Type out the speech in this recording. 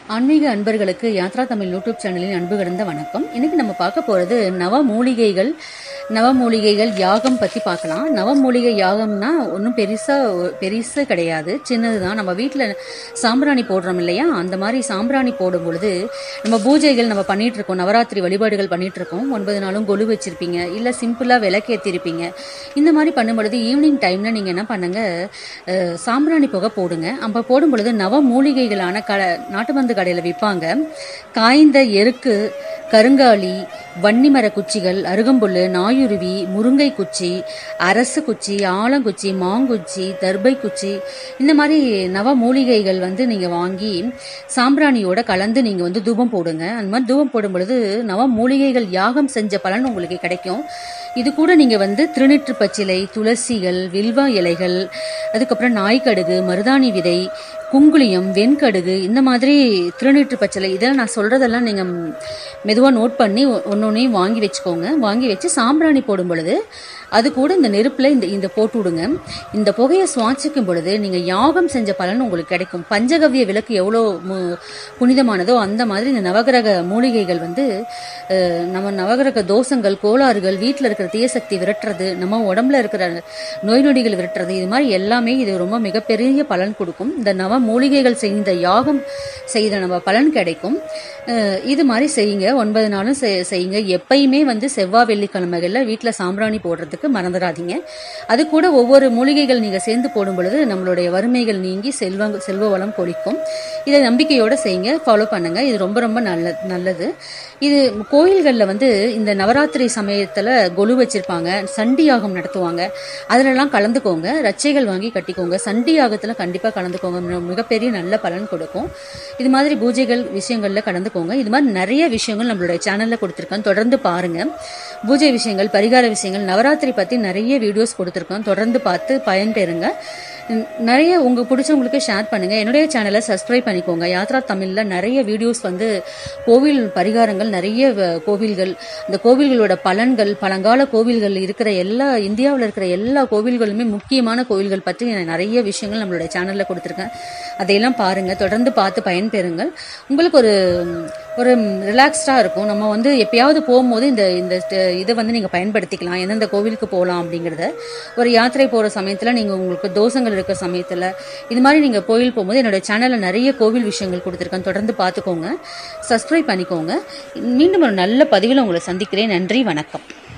ஆன்மீக அன்பர்களுக்கு யாத்ரா தமிழ் யூடியூப் சேனலின் அன்பு கடந்த வணக்கம் இன்னைக்கு நம்ம பார்க்க போறது நவ மூலிகைகள் நவ மூலிகைகள் யாகம் பத்தி பார்க்கலாம் நவ மூலிகை யாகம்னா ஒன்றும் பெருசா பெருசு கிடையாது சின்னதுதான் நம்ம வீட்டில் சாம்பிராணி போடுறோம் இல்லையா அந்த மாதிரி சாம்பிராணி போடும் பொழுது நம்ம பூஜைகள் நம்ம பண்ணிட்டு இருக்கோம் நவராத்திரி வழிபாடுகள் பண்ணிட்டு இருக்கோம் ஒன்பது நாளும் கொலு வச்சிருப்பீங்க இல்ல சிம்பிளா விளக்கேற்றிருப்பீங்க இந்த மாதிரி பண்ணும் பொழுது ஈவினிங் டைம்ல நீங்க என்ன பண்ணுங்க அஹ், சாம்பிராணி புகை போடுங்க அப்ப போடும் பொழுது நவ மூலிகைகளான க நாட்டு மருந்து கடையில் விற்பாங்க காய்ந்த எருக்கு கருங்காலி வன்னிமர குச்சிகள் அருகம்புல்லு நாயுருவி முருங்கை குச்சி அரசு குச்சி ஆலங்குச்சி மாங்குச்சி தர்பை குச்சி இந்த மாதிரி நவ மூலிகைகள் வந்து நீங்க வாங்கி சாம்பிராணியோட கலந்து நீங்க வந்து தூபம் போடுங்க அந்த மாதிரி தூபம் போடும் பொழுது நவ மூலிகைகள் யாகம் செஞ்ச பலன் உங்களுக்கு கிடைக்கும் இது கூட நீங்க வந்து திருநெற்று பச்சிலை துளசிகள் வில்வா இலைகள் அதுக்கப்புறம் நாய்க்கடுகு மருதாணி விதை குங்குளியம் வெண்கடுகு இந்த மாதிரி திருநீற்று பச்சிலை இதெல்லாம் நான் சொல்றதெல்லாம் நீங்க மெதுவாக நோட் பண்ணி ஒன்னொன்னையும் வாங்கி வச்சுக்கோங்க வாங்கி வச்சு சாம்பிராணி போடும் பொழுது அது கூட இந்த நெருப்புல இந்த இந்த போட்டு விடுங்க இந்த புகையை சுவாசிக்கும் பொழுது நீங்க யாகம் செஞ்ச பலன் உங்களுக்கு கிடைக்கும் பஞ்சகவ்ய விளக்கு எவ்வளோ மு- புனிதமானதோ அந்த மாதிரி இந்த நவகிரக மூலிகைகள் வந்து அஹ், நம்ம நவகிரக தோஷங்கள் கோளாறுகள் வீட்டில் இருக்கிற தீயசக்தி விரட்டுறது நம்ம உடம்புல இருக்கிற நோய் நொடிகள் விரட்டுறது இது மாதிரி எல்லாமே இது ரொம்ப மிகப்பெரிய பலன் கொடுக்கும் இந்த நவ மூலிகைகள் செய்த யாகம் செய்த நம்ம பலன் கிடைக்கும் அஹ், இது மாதிரி செய்யுங்க ஒன்பது நாளும் செய்- செய்யுங்க எப்பயுமே வந்து செவ்வாய் வெள்ளிக்கிழமைகளில் வீட்டில் சாம்பிராணி போடுறதுக்கு மறந்துடாதீங்க அது கூட ஒவ்வொரு மூலிகைகள் நீங்கள் சேர்ந்து போடும் பொழுது நம்மளுடைய வறுமைகள் நீங்கி செல்வ செல்வ வளம் கொளிக்கும் இதை நம்பிக்கையோட செய்யுங்க ஃபாலோ பண்ணுங்க இது ரொம்ப ரொம்ப நல்ல நல்லது இது கோயில்களில் வந்து இந்த நவராத்திரி சமயத்தில் கொலு வச்சிருப்பாங்க சண்டி யாகம் நடத்துவாங்க அதிலெல்லாம் கலந்துக்கோங்க ரச்சைகள் வாங்கி கட்டிக்கோங்க சண்டி யாகத்தில் கண்டிப்பாக கலந்துக்கோங்க மிக- மிகப்பெரிய நல்ல பலன் கொடுக்கும் இது மாதிரி பூஜைகள் விஷயங்களில் கலந்துக்கோங்க இது மாதிரி நிறைய விஷயங்கள் நம்மளுடைய சேனலில் கொடுத்துருக்கேன் தொடர்ந்து பாருங்க பூஜை விஷயங்கள் பரிகார விஷயங்கள் நவராத்திரி பற்றி நிறைய வீடியோஸ் கொடுத்துருக்கோம் தொடர்ந்து பார்த்து பயன்பெறுங்க ந- நிறைய உங்க பிடிச்சவங்களுக்கு ஷேர் பண்ணுங்க என்னுடைய சேனலை சப்ஸ்கிரைப் பண்ணிக்கோங்க யாத்ரா தமிழ்ல நிறைய வீடியோஸ் வந்து கோவில் பரிகாரங்கள் நிறைய வ- கோவில்கள் அந்த கோவில்களோட பலன்கள் பழங்கால கோவில்கள் இருக்கிற எல்லா இந்தியாவில் இருக்கிற எல்லா கோவில்களுமே முக்கியமான கோவில்கள் பற்றி நான் நிறைய விஷயங்கள் நம்மளுடைய சேனல்ல கொடுத்துருக்கேன் அதையெல்லாம் பாருங்க தொடர்ந்து பார்த்து பயன்பெறுங்கள் உங்களுக்கு ஒரு ஒரு ரிலாக்ஸ்டா இருக்கும் நம்ம வந்து எப்பயாவது போகும்போது இந்த இந்த இதை வந்து நீங்க பயன்படுத்திக்கலாம் எந்தெந்த கோவிலுக்கு போகலாம் அப்படிங்கறத ஒரு யாத்திரை போற சமயத்துல நீங்க உங்களுக்கு தோஷங்கள் இருக்கிற சமயத்துல இது மாதிரி நீங்க கோயில் போகும்போது என்னோட சேனல்ல நிறைய கோவில் விஷயங்கள் கொடுத்துருக்கேன் தொடர்ந்து பார்த்துக்கோங்க சப்ஸ்கிரைப் பண்ணிக்கோங்க மீண்டும் ஒரு நல்ல பதிவில் உங்களை சந்திக்கிறேன் நன்றி வணக்கம்